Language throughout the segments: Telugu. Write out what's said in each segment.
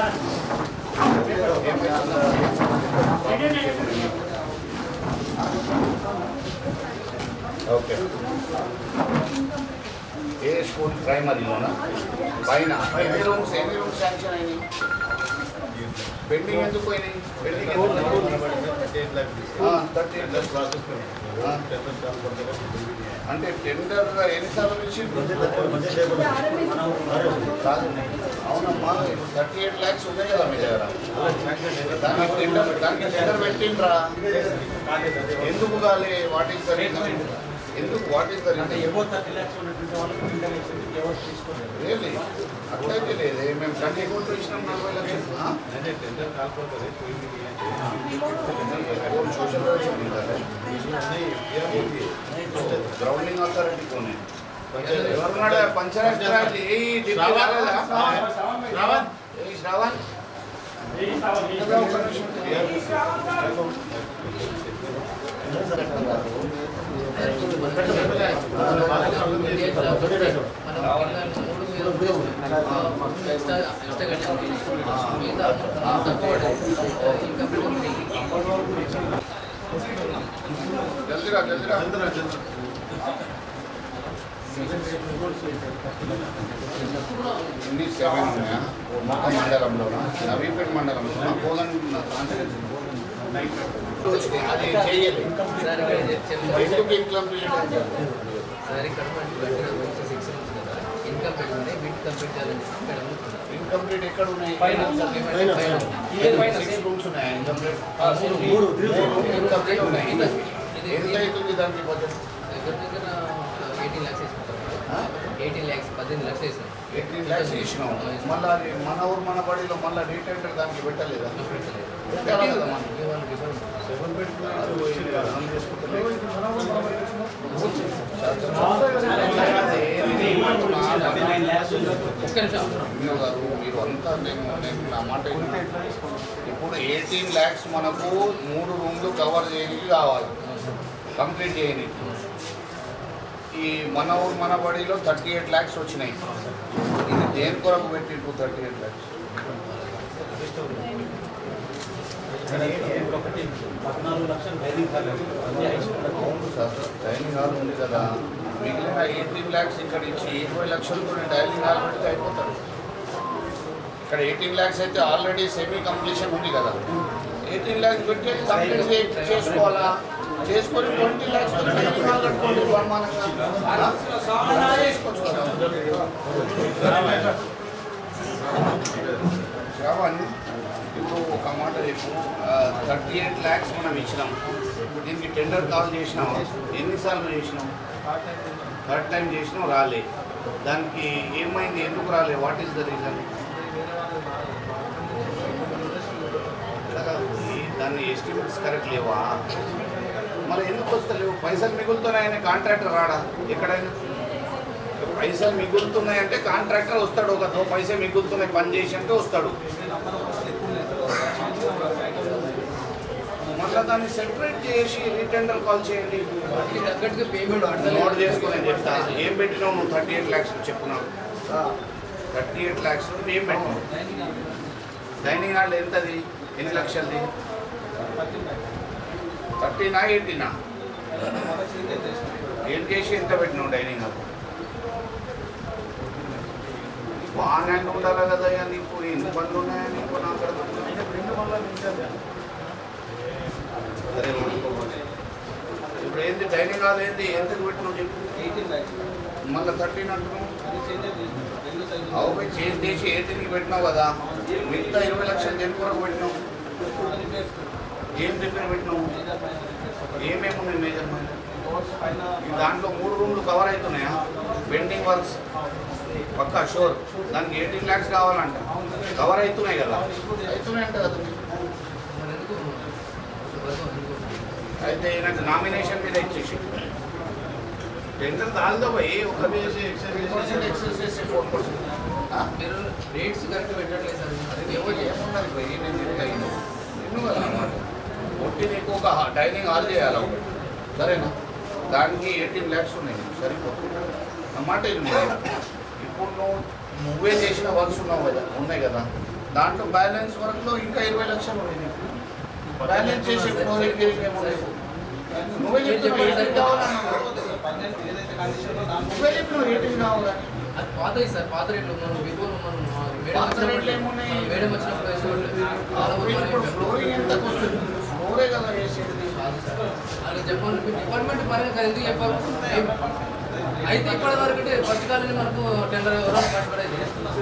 ఓకే ఏ స్కూల్ ప్రైమరీలోనా పైన ఎన్ని రూమ్స్ ఎన్ని రూమ్స్ శాంక్షన్ అయినాయి పెండింగ్ ఎందుకు పోయినాయి పెండింగ్ థర్టీ అంటే టెండర్ ఎన్నిసార్లు పిలిచిండ్రు కాదు అవునమ్మా థర్టీ ఎయిట్ ల్యాక్స్ ఉన్నాయి కదా మీ దగ్గర దానికి టెండర్ దానికి టెండర్ పెట్టిండ్రా ఎందుకు కాలే వాట్ ఈస్ ద రీజన్ ఎందుకు what is the reason really అట్లయితే లేదే మేము థర్టీ కోట్లు ఇచ్చినాం నలభై లక్షలు ఆ? और सोशल वर्कर भी कर रहे हैं ग्राउंडिंग अथॉरिटी कौन है ఎవరున్నాడు పంచాయత్ రాజ్ ఏ డిప్యూటీ రాలేదా ఏ శ్రావణ్ ఇక్కడ ఒక నిమిషం. జల్దీ రా జల్దీ రా ఇన్ని సెవెన్ ఉన్నాయా మొత్తం మండలంలోనా నవీపేట మండలంలోనా కోదండ అది చేయలేదు ఎందుకు ఇంప్లిమెంట్ ఇన్కమ్ పెట్టింది వీటి కంప్లీట్ చేయాలని చెప్పి మేడం అనుకున్నారు. ఇన్కంప్లీట్ ఎక్కడ ఉన్నాయి సిక్స్ రూమ్స్ ఉన్నాయా ఇన్కంప్లీట్ ఇన్కంప్లీట్ ఉన్నాయి ఎంత అవుతుంది దానికి బడ్జెట్ దగ్గర దగ్గర ఎయిటీన్ ల్యాక్స్ వేసుకుంటాం ఆ? ఎయిటీన్ ల్యాక్స్ పద్దెనిమిది లక్షలు వేసినాం ఎయిటీన్ ల్యాక్స్ ఇచ్చినాం మళ్ళీ అది మన ఊరు మన బడిలో మళ్ళీ రీటెండర్ దానికి పెట్టలేదా పెట్టలేదు పెట్టాలి కదా మనం ఇక వాళ్ళు డిఫరెంట్ అర్థం చేసుకుంటలేదు. ఒక్క నిమిషం వినోద్ గారు మీరు అంతా నేను నేను నా మాట వినండి. ఇప్పుడు ఎయిటీన్ ల్యాక్స్ మనకు మూడు రూమ్లు కవర్ చేయడానికి కావాలి కంప్లీట్ చేయడానికి ఈ మన ఊరు మన బడిలో థర్టీ ఎయిట్ ల్యాక్స్ వచ్చినాయి ఇది దేని కొరకు పెట్టిండు థర్టీ ఎయిట్ ల్యాక్స్ అవును సార్ డైనింగ్ హాల్ ఉంది కదా మిగిలిన ఎయిటీన్ ల్యాక్స్ ఇక్కడ ఇచ్చి ఇరవై లక్షలతో డైనింగ్ హాల్ పెడితే అయిపోతాడు ఇక్కడ ఎయిటీన్ ల్యాక్స్ అయితే ఆల్రెడీ సెమీ కంప్లీషన్ ఉంది కదా ఎయిటీన్ ల్యాక్స్ పెట్టి కంప్లీట్ చే- చేసుకోవాలా చేసుకొని ట్వంటీ ల్యాక్స్ డైనింగ్ హాల్ కట్టుకోండి బ్రహ్మాండంగా ఆ? చేసుకోవచ్చు కదా శ్రావణ్ ఇప్పుడు ఒక మాట చెప్పు థర్టీ ఎయిట్ ల్యాక్స్ మనం ఇచ్చినాం దీనికి టెండర్ కాల్ చేసినాం ఎన్నిసార్లు చేసినాం థర్డ్ టైం చేసినాం రాలే దానికి ఏమైంది ఎందుకు రాలే వాట్ ఈస్ ద రీజన్ దాన్ని ఎస్టిమేట్స్ కరెక్ట్ లేవా మరి ఎందుకు వస్తలేవు పైసలు మిగులుతున్నాయని కాంట్రాక్టర్ రాడా ఎక్కడైనా పైసలు మిగులుతున్నాయంటే కాంట్రాక్టర్ వస్తాడు ఒక దో పైసలు మిగులుతున్నాయి పని చేసి అంటే వస్తాడు మళ్ళీ దాన్ని సెపరేట్ చేసి రీటెండర్ కాల్ చేయండి వాటికి తగ్గట్టుగా పేమెంట్ నోట్ చేసుకుని నేను చెప్తా ఏం పెట్టినావు నువ్వు థర్టీ ఎయిట్ ల్యాక్స్ చెప్పున్నావు థర్టీ ఎయిట్ ల్యాక్స్ నువ్వు ఏం పెట్టినావు డైనింగ్ హాల్ ఎంతది ఎన్ని లక్షలది థర్టీనా ఎయిటీనా ఏం చేసి ఎంత పెట్టినావు డైనింగ్ హాల్ బాగానే ఉండాలి కదా అయ్యా నీకు ఎన్ని పనులు ఉన్నాయా నీకు నాకు అర్థం కాదు. సరే ఇప్పుడు ఏంది డైనింగ్ హాల్ ఏంది ఎందుకు పెట్టినావు చెప్పు మళ్ళీ థర్టీన్ అంటున్నావు అవు పోయి చేంజ్ చేసి ఎయిటీన్కి పెట్టినావు కదా మిగతా ఇరవై లక్షలు దేని కొరకు పెట్టినావు ఏం రిపేర్ పెట్టినావు ఏమేమి ఉన్నాయి మేజర్మెంట్ దాంట్లో మూడు రూమ్లు కవర్ అవుతున్నాయా పెండింగ్ వర్క్స్ పక్కా షూర్ దానికి ఎయిటీన్ ల్యాక్స్ కావాలంట కవర్ అవుతున్నాయి కదా అవుతున్నాయి అంట కదా మన ఎందుకు వరకు ఎందుకు అయితే ఈయనకు నామినేషన్ మీద ఇచ్చేసి టెండర్ దాల్దో పోయి ఒక పర్సెంట్ ఎక్సెస్ చేసి ఫోర్ పర్సెంట్ మీరు రేట్స్ కరెక్ట్ పెట్టట్లేదు సార్ అది ఏమో ఏమో ఏమున్నది పోయి నేను చెప్తా ఇను. ఇను కదా అన్నమాట ఒట్టి నీకు ఒక డైనింగ్ హాల్ చేయాలి ఒకటి సరేనా దానికి ఎయిటీన్ ల్యాక్స్ ఉన్నాయి నీకు సరిపోతుంది అన్నమాట ఇది ఇప్పుడు నువ్వు నువ్వే చేసిన వర్క్స్ ఉన్నావు కదా ఉన్నాయి కదా దాంట్లో బ్యాలెన్స్ వర్క్లో ఇంకా ఇరవై లక్షలు ఉన్నాయి బ్యాలెన్స్ చేసే ఫ్లోరింగ్ గిరింగ్ ఏమున్నాయి నువ్వే చెప్తున్నావు ఎయిటీన్ కావాలన్నావు నువ్వే చెప్పినావు ఎయిటీన్ కావాలని అది పాతది సార్ పాత రేట్లు మనం బిఫోర్ మనం ఆ, మేడం పాత రేట్లు వచ్చినప్పుడు ఏమున్నాయి? ఆ, మేడం వచ్చినప్పుడు వేసుకోవట్లేదు. చాలా మంది ఇప్పుడు మనం ఫ్లోరింగ్ ఎంత వస్తుంది ఫ్లోరే కదా వేసేది కాదు సార్. వాళ్ళకి చెప్పాలి మీ డిపార్ట్మెంట్ పరంగా కదా ఎందుకు చెప్పారు ఏం- అయితే ఇప్పటి వరకు అంటే ఫస్ట్ కాలని మనకు టెండర్ ఎవరో కట్టుబడేది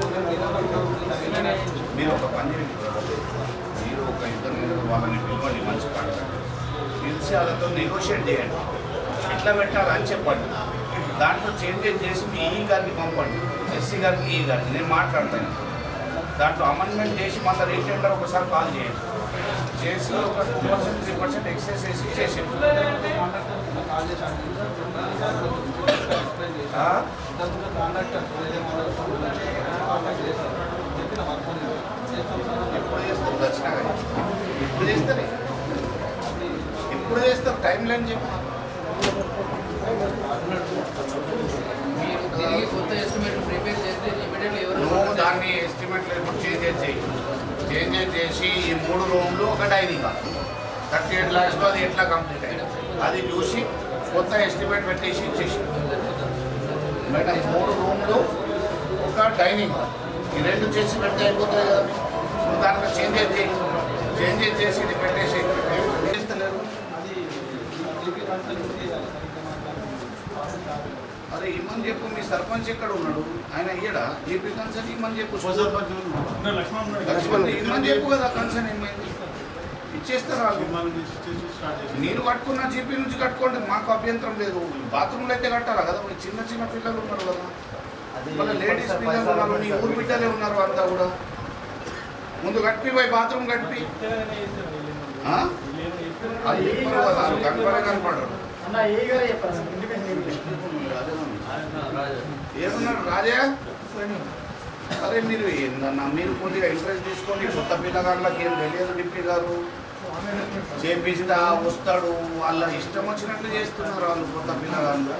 మీరు ఒక పని చేయండి మీరు ఒక ఇద్దరు ముగ్గురు వాళ్ళని పిలవండి మంచి కాంట్రాక్ట్ పిలిచి వాళ్ళతో నెగోషియేట్ చేయండి ఎట్లా పెట్టాలని చెప్పండి దాంట్లో చేంజెస్ చేసి మీ ఈ గారికి పంపండి ఎస్సీ గారికి ఈ గారికి నేను మాట్లాడతాను దాంట్లో అమెండ్మెంట్ చేసి మళ్ళీ రీటెండర్ ఒకసారి కాల్ చేయండి చేసి ఒక two percent three percent excise చేసి చేసి ఎప్పుడు చేస్తారు దక్షిణగా ఎప్పుడు చేస్తారు ఎప్పుడు చేస్తారు టైం లైన్ చెప్పు మీరు తిరిగి కొత్త ఎస్టిమేట్ ప్రిపేర్ చేస్తే ఇమీడియట్లీ నువ్వు ఎవరు దాన్ని ఎస్టిమేట్లు ఇప్పుడు చేంజెస్ చేయి చేంజెస్ చేసి ఈ మూడు రూమ్లు ఒక డైనింగ్ హాల్ థర్టీ ఎయిట్ ల్యాక్స్లో అది ఎట్లా కంప్లీట్ అయింది అది చూసి కొత్త ఎస్టిమేట్ పెట్టేసి ఇచ్చేసి మేడం మూడు రూమ్లు ఒక డైనింగ్ హాల్ ఈ రెండు చేసి పెడితే అయిపోతుంది కదా నువ్వు దాంట్లో చేంజెస్ చేయి చేంజెస్ చేసి ఇది పెట్టేసి చేస్తలేరు అరే ఇమ్మని చెప్పు మీ సర్పంచ్ ఎక్కడ ఉన్నాడు ఆయన ఇయ్యడా జీపీ కన్సర్న్ ఇమ్మని చెప్పు లక్ష్మణ్ ఇమ్మని చెప్పు కదా కన్సర్న్ ఏమైంది ఇచ్చేస్తారు వాళ్ళు మీరు కట్టుకున్న జీపీ నుంచి కట్టుకోండి మాకు అభ్యంతరం లేదు బాత్రూమ్లో అయితే కట్టాలా కదా మరి చిన్న చిన్న పిల్లలు ఉన్నారు కదా మళ్ళీ లేడీస్ పిల్లలు ఉన్నారు నీ ఊరు బిడ్డలే ఉన్నారు అంతా కూడా ముందు కట్టి పోయి బాత్రూమ్ కట్టి ఆ? అది చెప్పరు కదా కనపడే కనపడరు ఏమన్నారు రాజా అరే మీరు ఏందన్నా మీరు కొద్దిగా ఇంట్రెస్ట్ తీసుకోండి కొత్త పిల్లగాళ్ళకి ఏం తెలియదు డిప్టీ గారు చేపిస్తా వస్తాడు వాళ్ళ ఇష్టం వచ్చినట్లు చేస్తున్నారు వాళ్ళు కొత్త పిల్లగాళ్ళు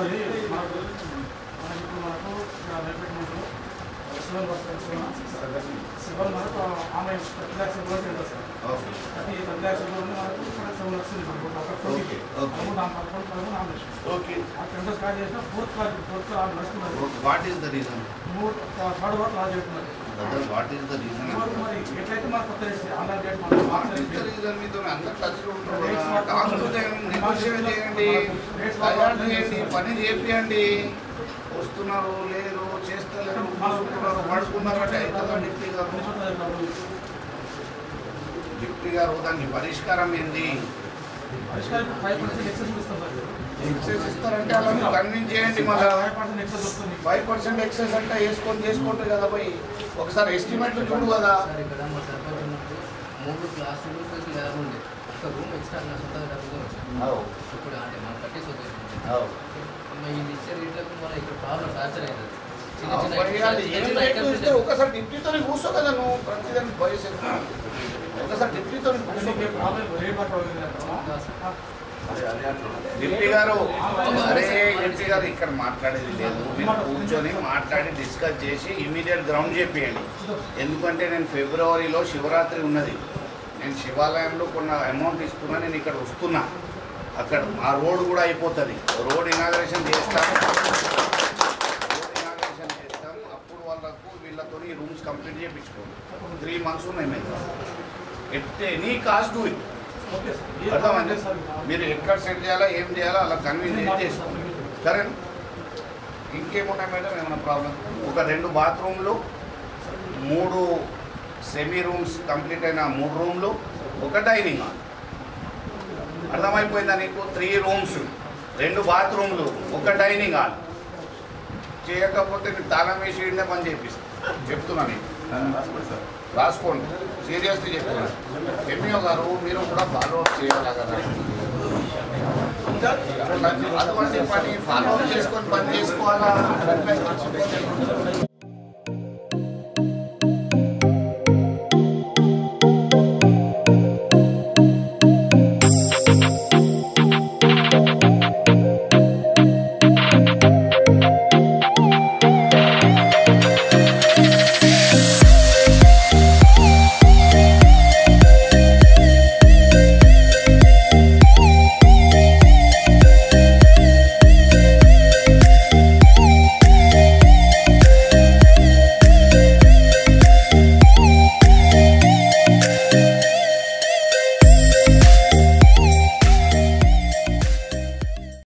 okay okay okay what is the reason brother what is the reason ఎట్లయితే మనకు కొత్త వాట్ ఈస్ ద రీజన్ మీతో అందరు టచ్లో ఉంటారు కదా టాక్ టు దెమ్ నెగోషియేట్ చేయండి తయారు చేయండి పని చేపియండి వస్తున్నారు లేరు చేస్తలేరు కూర్చుంటున్నారు పడుకున్నారు అంటే అవుతుందా డిప్టీ గారు డిప్టీ గారు దానికి పరిష్కారం ఏంది ఎక్సైజ్ ఇస్తారంటే అలా కన్విన్స్ చేయండి మళ్ళీ ఫైవ్ పర్సెంట్ ఎక్సైజ్ అంటే వేసుకొని చేసుకుంటారు కదా పోయి ఒకసారి ఎస్టిమేట్లు చూడు కదా సార్ ఇక్కడ మా సర్పంచ్ ఉన్నప్పుడు మూడు క్లాసులు ప్లస్ ల్యాబ్ ఉండే ఒక రూమ్ ఎక్స్ట్రా నా సొంతంగా డబ్బుగా వచ్చింది ఇప్పుడు అంటే మనం కట్టేసి వచ్చేసింది ఈ మిక్సర్ రేట్లకు మన ఇక్కడ ప్రాబ్లం టార్చర్ అవుతుంది చిన్న చిన్న అబ్బాయి, అది ఏం చిన్న రేట్లు items ఇస్తే ఒకసారి డిప్టీతో కూర్చో కదా నువ్వు ప్రతిదాన్ని వయసు ఒకసారి డిప్టీతో కూర్చో డిప్టీ గారు అరే డిప్టీ గారు ఇక్కడ మాట్లాడేది లేదు మీరు కూర్చొని మాట్లాడి డిస్కస్ చేసి ఇమీడియట్ గ్రౌండ్ చేపియండి ఎందుకంటే నేను ఫిబ్రవరిలో శివరాత్రి ఉన్నది నేను శివాలయంలో కొన్న అమౌంట్ ఇస్తున్నా నేను ఇక్కడ వస్తున్నా అక్కడ ఆ రోడ్ కూడా అయిపోతుంది రోడ్ ఇనాగ్రేషన్ చేస్తాను రోడ్ ఇనాగ్రేషన్ చేస్తాం అప్పుడు వాళ్ళకు వీళ్ళతో రూమ్స్ కంప్లీట్ చేయించుకోండి త్రీ మంత్స్ ఉన్నాయి మేము at any cost do it అర్థమండి మీరు ఎక్కడ సెట్ చేయాలా ఏం చేయాలా అలా కన్వీనియన్స్ చేసుకోండి సరేనా ఇంకేమున్నాయి మేడం ఏమైనా ప్రాబ్లం ఒక రెండు బాత్రూమ్లు మూడు సెమీ రూమ్స్ కంప్లీట్ అయిన మూడు రూమ్లు ఒక డైనింగ్ హాల్ అర్థమైపోయిందా నీకు త్రీ రూమ్స్ రెండు బాత్రూమ్లు ఒక డైనింగ్ హాల్ చేయకపోతే నీకు తాళం వేసి ఇండే పని చేపిస్తా చెప్తున్నా నీకు రాసుకోండి సీరియస్లీ చెప్తున్నా ఎంఈఓ గారు మీరు కూడా ఫాలో అప్ చేయాలి కదా అటువంటి పని ఫాలో అప్ చేసుకొని పని చేసుకోవాలా